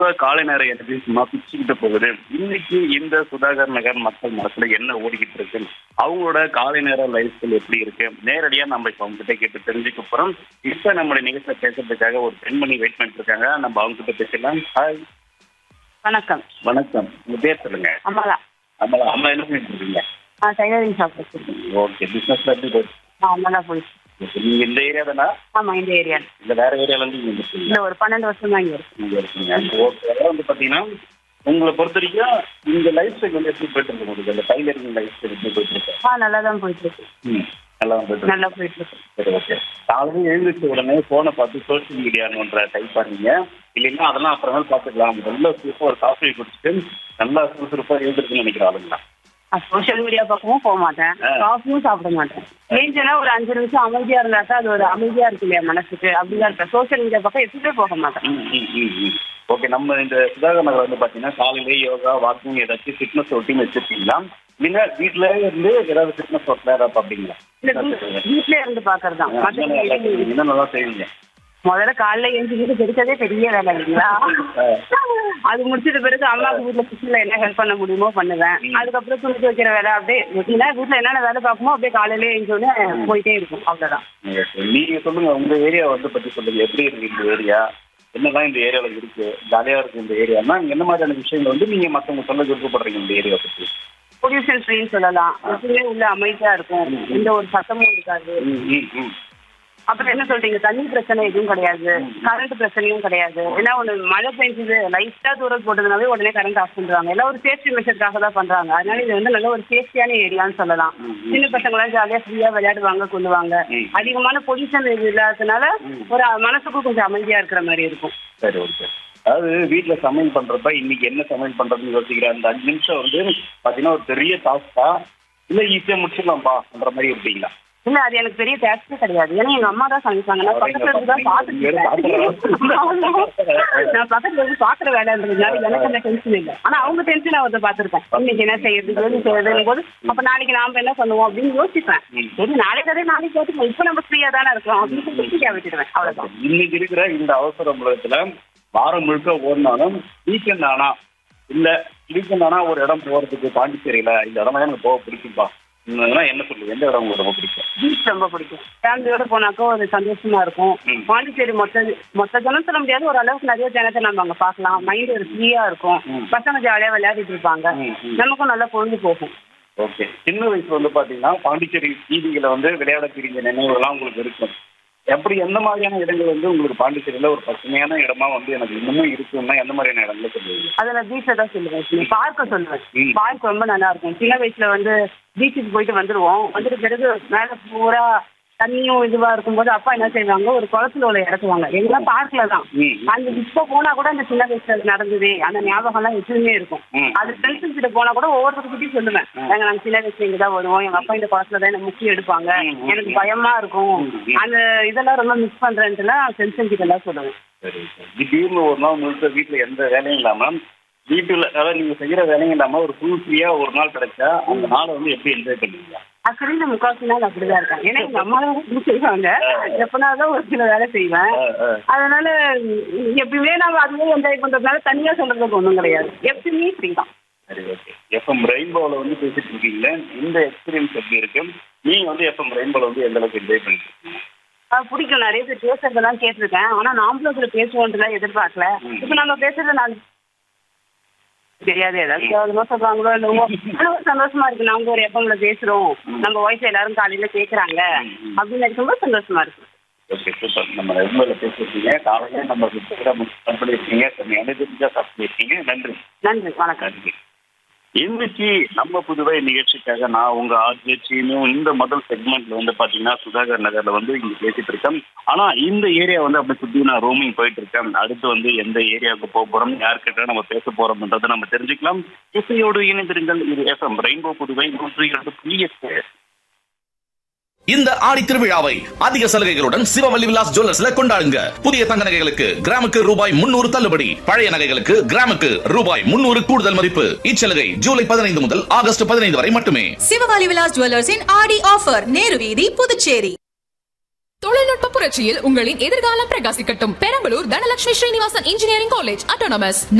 இப்ப காலை நேர எனர்ஜி சும்மா பிச்சுக்கிட்டு போகுது இன்னைக்கு இந்த சுதாகர் நகர் மக்கள் மனசுல என்ன ஓடிக்கிட்டு இருக்கு அவங்களோட காலை நேர லைஃப் ஸ்டைல் எப்படி இருக்கு நேரடியா நம்ம இப்ப அவங்க கிட்ட கேட்டு தெரிஞ்சுக்க போறோம் இப்ப நம்மளுடைய நிகழ்ச்சியை பேசுறதுக்காக ஒரு பெண்மணி வெயிட் பண்ணிட்டு இருக்காங்க நம்ம அவங்க கிட்ட பேசலாம் ஹாய் வணக்கம் வணக்கம் உங்க பேர் சொல்லுங்க அம்மாளா அம்மா அம்மா என்ன பண்ணிட்டு இருக்கீங்க ஆ டைலரிங் ஷாப் வச்சிருக்கேன் ஓகே பிசினஸ்ல எப்படி போகுது ஆ நல்லா போயிடுச்சு Okay, நீங்க இந்த ஏரியா தானா ஆமாம் இந்த ஏரியா இல்ல வேற ஏரியால இருந்து நீங்க இருக்கீங்க இல்லை ஒரு பன்னெண்டு வருஷம் தான் இங்கே இருக்கு இங்க இருக்கீங்க ஓகே அதாவது வந்து பாத்தீங்கன்னா உங்களை பொறுத்த வரைக்கும் இந்த லைஃப் ஸ்டைல் வந்து எப்படி போயிட்டு இருக்கு உங்களுக்கு இந்த டைலரிங் லைஃப் ஸ்டைல் எப்படி போயிட்டு இருக்கு ஆ நல்லா தான் போயிட்டு இருக்கு ம் நல்லா தான் போயிட்டு இருக்கு நல்லா போயிட்டு இருக்கு சரி ஓகே காலையில் எழுந்திரிச்ச உடனே ஃபோனை பார்த்து சோஷியல் மீடியான்ற டைப் பண்ணீங்க இல்லைன்னா அதெல்லாம் அப்புறமேல் பார்த்துக்கலாம் நல்ல சூப்பர் ஒரு காஃபி குடிச்சிட்டு நல்லா சுறுசுறுப்பாக எழுந்திருக்குன்னு நினைக்கிற ஆளுங்களா சோஷியல் மீடியா பக்கமும் போக மாட்டேன் ஆ. காஃபியும் சாப்பிட மாட்டேன் ஏஞ்சனா ஒரு அஞ்சு நிமிஷம் அமைதியா இருந்தாக்கா அது ஒரு அமைதியா இருக்கு இல்லையா மனசுக்கு அப்படிதான் இருப்பேன் சோஷியல் மீடியா பக்கம் எப்பவுமே போக மாட்டேன் ம் ம் ம் ம் ஓகே நம்ம இந்த சுதாகர் நகர் வந்து பார்த்தீங்கன்னா காலையிலே யோகா வாக்கிங் ஏதாச்சும் ஃபிட்னஸ் ரொட்டீன் வச்சுருக்கீங்களா இல்லைன்னா வீட்டிலே இருந்து ஏதாவது ஃபிட்னஸ் ஒர்க் ஏதாவது பார்ப்பீங்களா இல்ல வீ- வீட்லயே இருந்து பாக்குறது தான் மற்றபடி என்ன நல்லா செய்வீங்க முதல்ல காலைல எழுந்திரிச்சு தெரிச்சதே பெரிய வேலை இல்லைங்களா அது முடிச்சிட்ட பிறகு அம்மாவுக்கு வீட்டுல கிச்சன்ல என்ன ஹெல்ப் பண்ண முடியுமோ பண்ணுவேன் அதுக்கப்புறம் துணி துவைக்கிற வேலை அப்படியே ரொட்டீனா வீட்டுல என்னென்ன வேலை பார்க்குமோ அப்படியே காலையிலே எழுந்தோடனே போயிட்டே இருக்கும் அவ்வளவுதான் Okay. நீங்க சொல்லுங்க உங்க ஏரியா வந்து பத்தி சொல்லுங்க எப்படி இருக்கு இந்த ஏரியா என்னதான் இந்த ஏரியால இருக்கு ஜாலியா இருக்கு இந்த ஏரியானா என்ன மாதிரியான விஷயங்கள் வந்து நீங்க மத்தவங்க சொல்ல விருப்பப்படுறீங்க இந்த ஏரியா பத்தி பொல்யூஷன் ஃப்ரீன்னு சொல்லலாம் எப்பவுமே உள்ள அமைதியா இருக்கும் எந்த ஒரு சத்தமும் இருக்காது ம், ம், ம். அப்புறம் என்ன சொல்றீங்க தண்ணி பிரச்சனை எதுவும் கிடையாது கரண்ட் பிரச்சனையும் கிடையாது ஏன்னா ஒண்ணு மழை பெஞ்சது லைட்டா தூரம் போட்டதுனாவே உடனே கரண்ட் ஆஃப் பண்றாங்க எல்லாம் ஒரு சேஃப்டி மெஷருக்காக தான் பண்றாங்க அதனால இது வந்து நல்ல ஒரு சேஃப்டியான ஏரியான்னு சொல்லலாம் சின்ன பசங்களாம் ஜாலியா ஃப்ரீயா விளையாடுவாங்க கொள்ளுவாங்க ம். அதிகமான பொல்யூஷன் இது இல்லாததுனால ஒரு மனசுக்கும் கொஞ்சம் அமைதியா இருக்கிற மாதிரி இருக்கும் சரி ஓகே அதாவது வீட்ல சமையல் பண்றப்ப இன்னைக்கு என்ன சமையல் பண்றதுன்னு யோசிக்கிற அந்த அஞ்சு நிமிஷம் வந்து பாத்தீங்கன்னா ஒரு பெரிய டாஸ்கா இல்ல ஈஸியா முடிச்சிடலாம்பான்ற மாதிரி இருப்பீங்களா இல்ல அது எனக்கு பெரிய டேக்ஸே கிடையாது ஏன்னா எங்க அம்மா தான் சமைப்பாங்க நான் பக்கத்துல இருந்து தான் பாத்துட்டு நான் பக்கத்துல இருந்து பாக்குற வேலைன்றதுனால எனக்கு அந்த டென்ஷன் இல்லை ஆனா அவங்க டென்ஷன் அவர்த பாத்துருக்கேன் இன்னைக்கு என்ன செய்யறது எது செய்யறதுன்னு போது அப்ப நாளைக்கு நாம என்ன பண்ணுவோம் அப்படின்னு யோசிப்பேன் சரி நாளைக்கு அதே நாளைக்கு யோசிப்போம் இப்ப நம்ம ஃப்ரீயா தானே இருக்கோம் அப்படின்னு சொல்லி ஃப்ரீயா விட்டுடுவேன் அவ்வளவுதான் இன்னைக்கு இருக்கிற இந்த அவசர உலகத்துல வாரம் முழுக்க ஓடினாலும் வீக்கெண்ட் ஆனா இல்ல வீக்கெண்ட் ஆனா ஒரு இடம் போறதுக்கு பாண்டிச்சேரியில இந்த இடம் எனக்கு போக பிடிக்கும்பா இன்னும் என்ன சொல்லுங்க எந்த இடம் உங்களுக்கு ரொம்ப பிடிக்கும் பீச் ரொம்ப பிடிக்கும் ஃபேமிலியோட போனாக்கா ஒரு சந்தோஷமா இருக்கும் ம். பாண்டிச்சேரி மொத்த மொத்த ஜனம் சொல்ல முடியாது ஒரு அளவுக்கு நிறைய ஜனத்தை நம்ம அங்க பார்க்கலாம் மைண்ட் ஒரு ஃப்ரீயா இருக்கும் ம். பசங்க ஜாலியா விளையாடிட்டு இருப்பாங்க ம், ம். நமக்கும் நல்லா பொழுது போகும் ஓகே சின்ன வயசுல வந்து பாத்தீங்கன்னா பாண்டிச்சேரி வீதிகளை வந்து விளையாட பிரிஞ்ச நினைவுகள்லாம் உங்களுக்கு இருக்கும் எப்படி எந்த மாதிரியான இடங்கள் வந்து உங்களுக்கு பாண்டிச்சேரியில ஒரு பசுமையான இடமா வந்து எனக்கு இன்னமும் இருக்குன்னா எந்த மாதிரியான இடங்களை சொல்லுவீங்க அதுல பீச்சை தான் சொல்லுவேன் பார்க்க சொல்லுவேன் ம். பார்க் ரொம்ப நல்லா இருக்கும் சின்ன வயசுல வந்து பீச்சுக்கு போயிட்டு வந்துருவோம் வந்துட்டு பிறகு மேல பூரா தண்ணியும் இதுவா இருக்கும்போது அப்பா என்ன செய்வாங்க ஒரு குளத்துல உள்ள இறக்குவாங்க எங்கெல்லாம் பார்க்ல தான் ம். அந்த இப்ப போனா கூட அந்த சின்ன வயசுல அது நடந்தது அந்த ஞாபகம் எல்லாம் எப்பவுமே இருக்கும் ம். அது ஃப்ரெண்ட்ஸ் கிட்ட போனா கூட ஒவ்வொருத்தர்கிட்டயும் சொல்லுவேன் எங்க நாங்க சின்ன வயசுல இங்க தான் வருவோம் எங்க அப்பா இந்த குளத்துல தான் என்ன முக்கியம் எடுப்பாங்க ம், ம், எனக்கு பயமா இருக்கும் ம், ம். அந்த இதெல்லாம் ரொம்ப மிஸ் பண்றேன்ட்டுலாம் ஃப்ரெண்ட்ஸ் கிட்ட எல்லாம் சொல்லுவேன் சரி சரி திடீர்னு ஒரு நாள் முழுக்க வீட்டுல எந்த வேலையும் இல்லாம வீட்டுல அதாவது நீங்க செய்யற வேலையும் இல்லாம ஒரு ஃபுல் ஃப்ரீயா ஒரு நாள் கிடைச்சா அந்த நாளை வந்து எப்படி என்ஜாய் பண்ணுவீங்க ஆக்சுவலி நான் முக்கால்வாசி நாள் அப்படிதான் இருக்கேன் ஏன்னா எங்க அம்மா தான் வந்து செய்வாங்க எப்பனாதான் ஒரு சில வேலை செய்வேன் ஆ, ஆ. அதனால எப்பயுமே நம்ம அதுவே என்ஜாய் பண்றதுனால தனியா சொல்றதுக்கு ஒண்ணும் கிடையாது எப்பயுமே ஃப்ரீ தான் சரி ஓகே எஃப்எம் ரெயின்போல வந்து பேசிட்டு இருக்கீங்களே இந்த எக்ஸ்பீரியன்ஸ் எப்படி இருக்கு நீங்க வந்து எஃப்எம் ரெயின்போல வந்து எந்த அளவுக்கு என்ஜாய் பண்ணிட்டு இருக்கீங்க அது பிடிக்கும் நிறைய பேர் பேசுறதெல்லாம் கேட்டிருக்கேன் ஆனா நாமளும் அதுல பேசுவோன்றதெல்லாம் எதிர்பார்க்கல இப்ப நம்ம பேசுறது நான் தெரியாது ஏதாவது கேவலமா சொல்றாங்களோ என்னவோ ஆனா ஒரு சந்தோஷமா இருக்கு நாங்க ஒரு எப்பம்ல பேசுறோம் நம்ம வாய்ஸ் எல்லாரும் காலையில கேக்குறாங்க அப்படின்னு நினைக்கும்போது சந்தோஷமா இருக்கு ஓகே சூப்பர் நம்ம ரெயின்போல பேசிருக்கீங்க காலையில நம்ம ப்ரோக்ராம் ஸ்டார்ட் பண்ணிருக்கீங்க எனர்ஜெட்டிக்கா ஸ்டார்ட் பண்ணிருக்கீங்க நன்றி நன்றி வணக்கம் நன்றி இன்னைக்கு நம்ம புதுவை நிகழ்ச்சிக்காக நான் உங்க ஆர்ஜே சீனும் இந்த முதல் செக்மெண்ட்ல வந்து பாத்தீங்கன்னா சுதாகர் நகர்ல வந்து இங்க பேசிட்டு இருக்கேன் ஆனா இந்த ஏரியா வந்து அப்படி சுத்தி நான் ரோமிங் போயிட்டு இருக்கேன் அடுத்து வந்து எந்த ஏரியாவுக்கு போக போறோம் யார்கிட்ட நம்ம பேச போறோம்ன்றதை நம்ம தெரிஞ்சுக்கலாம் இசையோடு இணைந்திருங்கள் இது எஃப்எம் ரெயின்போ புதுவை நூற்றி இரண்டு புள்ளி எட்டு இந்த ஆடி திருவிழாவை அதிக சலுகைகளுடன் சிவவல்லி விலாஸ் ஜுவல்லர்ஸ்ல கொண்டாடுங்க புதிய தங்க நகைகளுக்கு கிராமுக்கு ரூபாய் முன்னூறு தள்ளுபடி பழைய நகைகளுக்கு கிராமுக்கு ரூபாய் முன்னூறு கூடுதல் மதிப்பு இச்சலுகை ஜூலை பதினைந்து முதல் ஆகஸ்ட் பதினைந்து வரை மட்டுமே சிவகாலி விலாஸ் ஜுவல்லர்ஸின் ஆடி ஆஃபர் நேரு வீதி புதுச்சேரி தொழில்நுட்ப புரட்சியில் உங்களின் எதிர்காலம் பிரகாசிக்கட்டும் Perambalur Dhanalakshmi Srinivasan engineering college autonomous